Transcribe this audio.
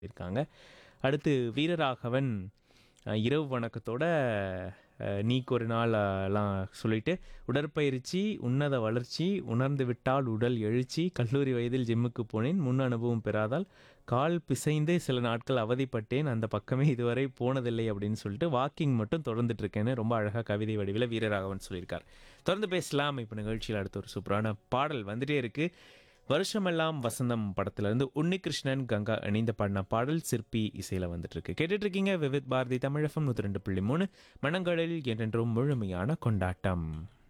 இருக்காங்க அடுத்து வீரராகவன் அஹ், இரவு வணக்கத்தோட அஹ், நீக்கு ஒரு நாள் அஹ், எல்லாம் சொல்லிட்டு உடற்பயிற்சி உன்னத வளர்ச்சி உணர்ந்து விட்டால் உடல் எழுச்சி கல்லூரி வயதில் ஜிம்முக்கு போனேன் முன் அனுபவம் பெறாதால் கால் பிசைந்து சில நாட்கள் அவதிப்பட்டேன் அந்த பக்கமே இதுவரை போனதில்லை அப்படின்னு சொல்லிட்டு வாக்கிங் மட்டும் தொடர்ந்துட்டு இருக்கேன்னு ரொம்ப அழகாக கவிதை வடிவில் வீரராகவன் சொல்லியிருக்கார் தொடர்ந்து பேசலாம் இப்போ நிகழ்ச்சியில் அடுத்த ஒரு சூப்பரான பாடல் வந்துட்டே இருக்கு வருஷமெல்லாம் வசந்தம் படத்திலிருந்து உன்னிகிருஷ்ணன் கங்கா இணைந்து பாடின பாடல் சிற்பி இசையில் வந்துட்டு இருக்கு கேட்டுட்டு இருக்கீங்க விவித் பாரதி தமிழகம் நூற்றி ரெண்டு புள்ளி மூணு மணங்களில் என்றென்றும் முழுமையான கொண்டாட்டம்